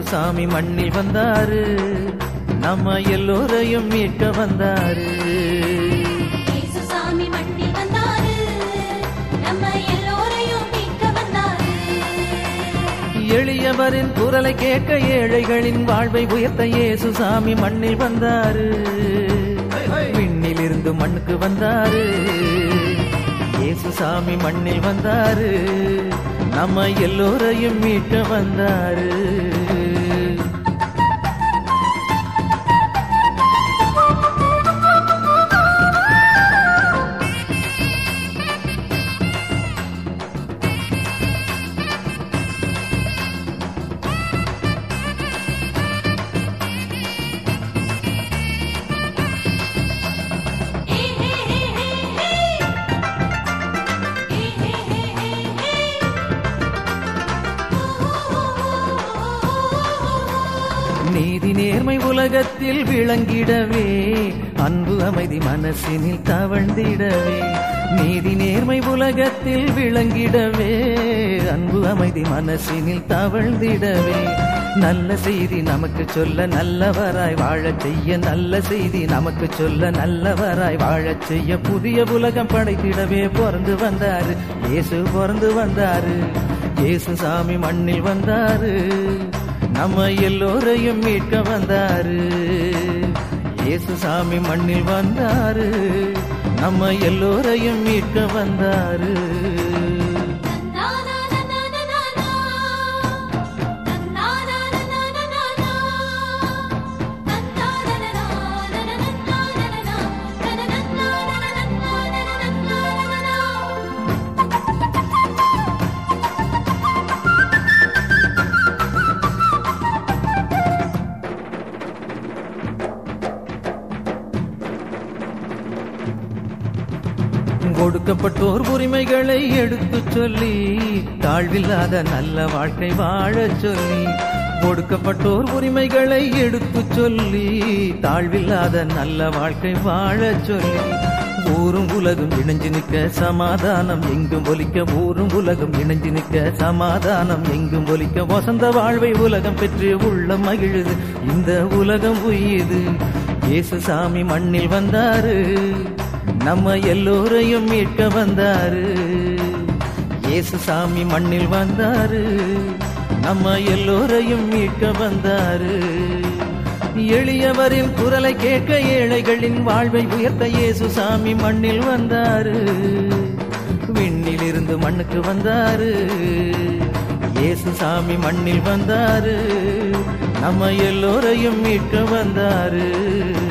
சாமி மண்ணில் வந்தாரு நம்ம எல்லோரையும் மீட்க வந்தாரு இயேசுசாமி மண்ணில் வந்தாரு நம்ம எல்லோரையும் மீட்க வந்தாரு எளியவரின் குரலை கேட்க ஏழைகளின் வாழ்வை உயர்த்த இயேசு சாமி மண்ணில் வந்தாரு விண்ணிலிருந்து மண்ணுக்கு வந்தாரு இயேசு சாமி மண்ணில் வந்தாரு நம்ம எல்லோரையும் மீட்க வந்தாரு ஹே ஹே ஹே ஹே ஹே ஹே ஹே ஹே ஹே ஹே நீதி நேர்மை உலகத்தில் விளங்கிடவே அன்பு அமைதி மனசினில் தவழ்ந்திடவே நீதி நேர்மை உலகத்தில் விளங்கிடவே அன்பு அமைதி மனசினில் தவழ்ந்திடவே நல்ல செய்தி நமக்கு சொல்ல நல்லவராய் வாழச் செய்ய நல்ல செய்தி நமக்கு சொல்ல நல்லவராய் வாழச் செய்ய புதிய உலகம் படைத்திடவே பிறந்து வந்தாரு இயேசு பிறந்து வந்தாரு இயேசு சாமி மண்ணில் வந்தாரு நம்ம எல்லோரையும் மீட்க வந்தாரு இயேசு சாமி மண்ணில் வந்தாரு நம்ம எல்லோரையும் மீட்க வந்தாரு கொடுக்கப்பட்டோர் உரிமைகளை எடுத்துச் சொல்லி தாழ்வில்லாத நல்ல வாழ்க்கை வாழச் சொல்லி கொடுக்கப்பட்டோர் உரிமைகளை எடுத்துச் சொல்லி தாழ்வில்லாத நல்ல வாழ்க்கை வாழச் சொல்லி ஊரும் உலகம் இணைஞ்சு நிற்க சமாதானம் எங்கும் ஒலிக்க ஊரும் உலகம் இணைஞ்சு நிற்க சமாதானம் எங்கும் ஒலிக்க வசந்த வாழ்வை உலகம் பெற்று உள்ள மகிழுது இந்த உலகம் உய்யுது இயேசு சாமி மண்ணில் வந்தாரு நம்ம எல்லோரையும் மீட்க வந்தாரு இயேசு சாமி மண்ணில் வந்தாரு நம்ம எல்லோரையும் மீட்க வந்தாரு எளியவரின் குரலை கேட்க ஏழைகளின் வாழ்வை உயர்த்த இயேசு சாமி மண்ணில் வந்தாரு விண்ணிலிருந்து மண்ணுக்கு வந்தாரு இயேசு சாமி மண்ணில் வந்தாரு நம்ம எல்லோரையும் மீட்க வந்தாரு